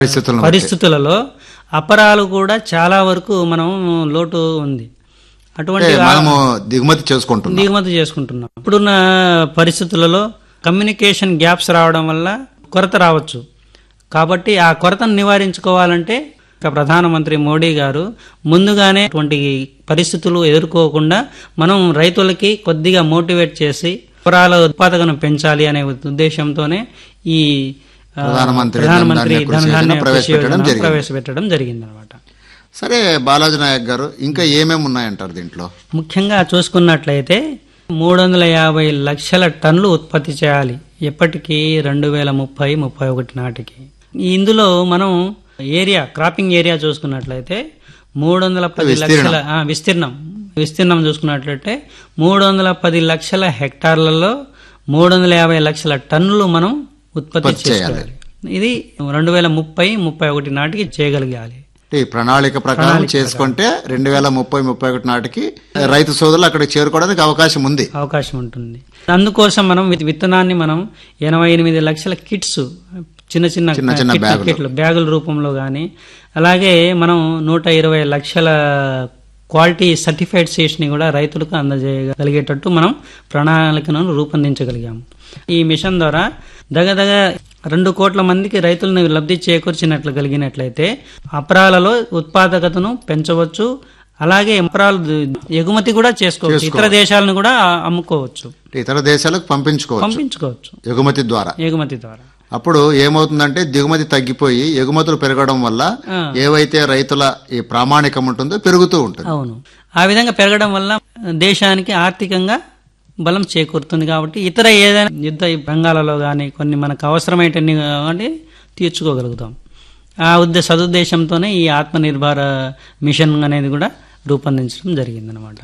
పరిస్థితులను బట్టి. పరిస్థితులలో అపరాలు కూడా చాలా వరకు మనం లోటు ఉంది అటువంటి అంటే మనము దిగుమతి చేసుకుంటున్నాం దిగుమతి చేసుకుంటున్నాం ఇప్పుడున్న పరిస్థితులలో కమ్యూనికేషన్ గ్యాప్స్ రావడం వల్ల కొరత రావచ్చు కాబట్టి ఆ కొరతను నివారించుకోవాలంటే ఇక ప్రధానమంత్రి మోడీ గారు ముందుగానే అటువంటి పరిస్థితులు ఎదుర్కోకుండా మనం రైతులకి కొద్దిగా మోటివేట్ చేసి పురాల ఉత్పాదకను పెంచాలి అనే ఉద్దేశంతోనే ఈ ఆ, ప్రధానమంత్రి ప్రధానమంత్రి ధనధాన్య కృషి ధనధాన్య యోజన కృషి ప్రవేశపెట్టడం యోజన జరిగింది. ప్రవేశపెట్టడం జరిగింది అనమాట సరే బాలాజీ నాయక్ గారు ఇంకా ఏమేమి ఉన్నాయంటారు దీంట్లో ముఖ్యంగా చూసుకున్నట్లయితే మూడు వందల యాభై లక్షల టన్నులు ఉత్పత్తి చేయాలి ఎప్పటికీ రెండు వేల ముప్పై ముప్పై ఒకటి నాటికి ఇందులో మనం ఏరియా క్రాపింగ్ ఏరియా చూసుకున్నట్లయితే మూడు వందల పది లక్షల ఆ, విస్తీర్ణం విస్తీర్ణం చూసుకున్నట్లయితే మూడు వందల పది లక్షల హెక్టార్లలో మూడు వందల యాభై లక్షల టన్నులు మనం ఉత్పత్తి చేసుకోవాలి ఇది రెండు వేల ముప్పై ముప్పై ఒకటి నాటికి చేయగలిగాలి అంటే ఈ ప్రణాళిక ప్రకారం చేసుకుంటే రెండు వేల ముప్పై ముప్పై ఒకటి నాటికి రైతు సోదరులు అక్కడికి చేరుకోవడానికి అవకాశం ఉంది అవకాశం ఉంటుంది అందుకోసం మనం విత్- విత్తనాన్ని మనం ఎనభై ఎనిమిది లక్షల కిట్స్ చిన్న చిన్న చిన్న చిన్న కిట్లు- బ్యాగులు. కిట్లు బ్యాగుల రూపంలో కానీ అలాగే మనం నూట ఇరవై లక్షల క్వాలిటీ సర్టిఫైడ్ సీడ్స్ ని కూడా రైతులకు అందజేయగలిగేటట్టు మనం ప్రణాళికను రూపొందించగలిగాము ఈ మిషన్ ద్వారా దగదగ రెండు కోట్ల మందికి రైతులను లబ్ధి చేకూర్చినట్లు కలిగినట్లయితే అపరాలలో ఉత్పాదకతను పెంచవచ్చు అలాగే అపరాలు ఎగుమతి కూడా చేసుకోవచ్చు ఇతర దేశాలను కూడా అమ్ముకోవచ్చు అంటే ఇతర దేశాలకు పంపించుకోవచ్చు పంపించుకోవచ్చు ఎగుమతి ద్వారా ఎగుమతి ద్వారా అప్పుడు ఏమవుతుందంటే దిగుమతి తగ్గిపోయి ఎగుమతులు పెరగడం వల్ల ఆ. ఏవైతే రైతుల ఈ ప్రామాణికం ఉంటుందో పెరుగుతూ ఉంటుంది అవును ఆ విధంగా పెరగడం వల్ల దేశానికి ఆర్థికంగా బలం చేకూరుతుంది కాబట్టి ఇతర ఏదైనా యుద్ధ రంగాలలో కానీ కొన్ని మనకు అవసరమైనన్ని కానీ తీర్చుకోగలుగుతాం ఆ ఉద్దేశ సదుద్దేశంతోనే ఈ ఆత్మనిర్భర మిషన్ అనేది కూడా రూపొందించడం జరిగిందనమాట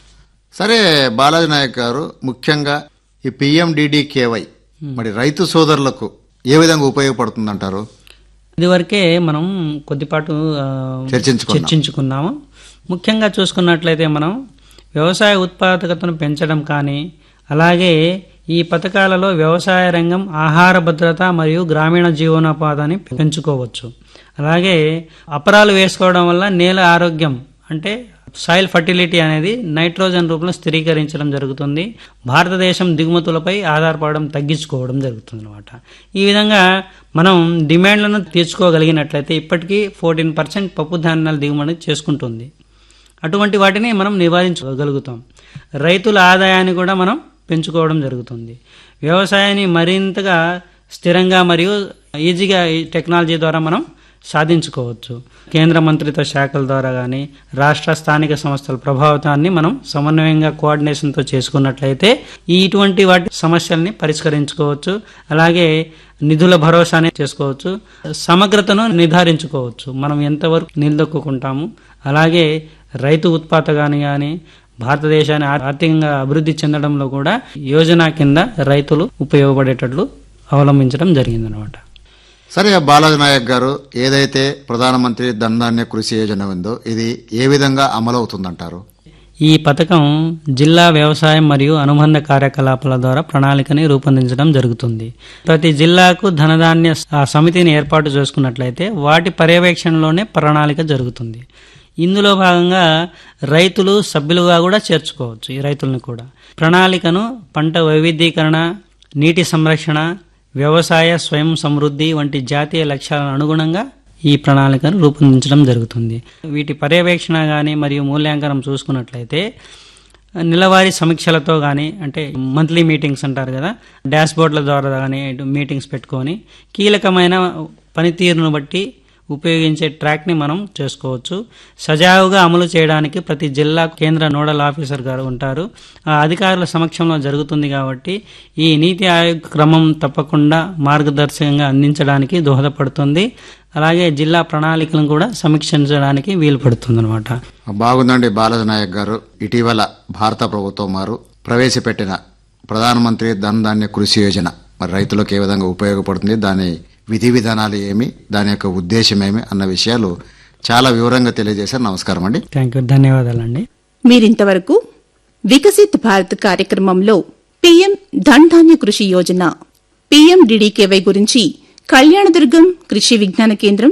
సరే బాలాజీ నాయక్ గారు ముఖ్యంగా ఈ పిఎండిడికేవై మరి రైతు సోదరులకు ఏ విధంగా ఉపయోగపడుతుందంటారు ఇదివరకే మనం కొద్దిపాటు ఆ, చర్చించుకున్నాం చర్చించుకున్నాము ముఖ్యంగా చూసుకున్నట్లయితే మనం వ్యవసాయ ఉత్పాదకతను పెంచడం కానీ అలాగే ఈ పథకాలలో వ్యవసాయ రంగం ఆహార భద్రత మరియు గ్రామీణ జీవనోపాధిని పెంచుకోవచ్చు అలాగే అపరాలు వేసుకోవడం వల్ల నేల ఆరోగ్యం అంటే సాయిల్ ఫర్టిలిటీ అనేది నైట్రోజన్ రూపంలో స్థిరీకరించడం జరుగుతుంది భారతదేశం దిగుమతులపై ఆధారపడడం తగ్గించుకోవడం జరుగుతుంది అనమాట ఈ విధంగా మనం డిమాండ్లను తీర్చుకోగలిగినట్లయితే ఇప్పటికీ ఫోర్టీన్ పర్సెంట్ పప్పు ధాన్యాల దిగుమతి చేసుకుంటుంది అటువంటి వాటిని మనం నివారించగలుగుతాం రైతుల ఆదాయాన్ని కూడా మనం పెంచుకోవడం జరుగుతుంది వ్యవసాయాన్ని మరింతగా స్థిరంగా మరియు ఈజీగా ఈ టెక్నాలజీ ద్వారా మనం సాధించుకోవచ్చు కేంద్ర మంత్రిత్వ శాఖల ద్వారా కానీ రాష్ట్ర స్థానిక సంస్థల ప్రభావితాన్ని మనం సమన్వయంగా కోఆర్డినేషన్తో చేసుకున్నట్లయితే ఈ ఇటువంటి వాటి సమస్యల్ని పరిష్కరించుకోవచ్చు అలాగే నిధుల భరోసానే చేసుకోవచ్చు సమగ్రతను నిర్ధారించుకోవచ్చు మనం ఎంతవరకు నిలదొక్కుంటాము అలాగే రైతు ఉత్పాదకాన్ని కానీ భారతదేశాన్ని ఆర్- ఆర్థికంగా అభివృద్ధి చెందడంలో కూడా యోజన కింద రైతులు ఉపయోగపడేటట్లు అవలంబించడం జరిగిందనమాట సరే బాలాజీ నాయక్ గారు ఏదైతే ప్రధానమంత్రి ధనధాన్య కృషి యోజన ఉందో ఇది ఏ విధంగా అమలు అవుతుందంటారు ఈ పథకం జిల్లా వ్యవసాయం మరియు అనుబంధ కార్యకలాపాల ద్వారా ప్రణాళికని రూపొందించడం జరుగుతుంది ప్రతి జిల్లాకు ధనధాన్య ఆ సమితిని ఏర్పాటు చేసుకున్నట్లయితే వాటి పర్యవేక్షణలోనే ప్రణాళిక జరుగుతుంది ఇందులో భాగంగా రైతులు సభ్యులుగా కూడా చేర్చుకోవచ్చు ఈ రైతులను కూడా ప్రణాళికను పంట వైవిధ్యీకరణ నీటి సంరక్షణ వ్యవసాయ స్వయం సమృద్ధి వంటి జాతీయ లక్ష్యాలను అనుగుణంగా ఈ ప్రణాళికను రూపొందించడం జరుగుతుంది వీటి పర్యవేక్షణ కానీ మరియు మూల్యాంకనం చూసుకున్నట్లయితే నెలవారీ సమీక్షలతో కానీ అంటే మంత్లీ మీటింగ్స్ అంటారు కదా డాష్ బోర్డుల ద్వారా కానీ మీటింగ్స్ పెట్టుకొని కీలకమైన పనితీరును బట్టి ఉపయోగించే ట్రాక్ని మనం చేసుకోవచ్చు సజావుగా అమలు చేయడానికి ప్రతి జిల్లా కేంద్ర నోడల్ ఆఫీసర్ గారు ఉంటారు ఆ అధికారుల సమక్షంలో జరుగుతుంది కాబట్టి ఈ నీతి ఆయోగ్ క్రమం తప్పకుండా మార్గదర్శకంగా అందించడానికి దోహదపడుతుంది అలాగే జిల్లా ప్రణాళికలను కూడా సమీక్షించడానికి వీలు పడుతుంది అనమాట బాగుందండి బాలాజీ నాయక్ గారు ఇటీవల భారత ప్రభుత్వం వారు ప్రవేశపెట్టిన ప్రధానమంత్రి ధనధాన్య కృషి యోజన మరి రైతులకు ఏ విధంగా ఉపయోగపడుతుంది దాని విధి విధానాలు ఏమి దాని యొక్క ఉద్దేశం ఏమి అన్న విషయాలు చాలా వివరంగా తెలియజేశారు నమస్కారం అండి థ్యాంక్ యూ ధన్యవాదాలండి మీరింతవరకు వికసిత్ భారత్ కార్యక్రమంలో పీఎం ధన్ ధాన్య కృషి యోజన పీఎండిడికేవై గురించి కళ్యాణదుర్గం కృషి విజ్ఞాన కేంద్రం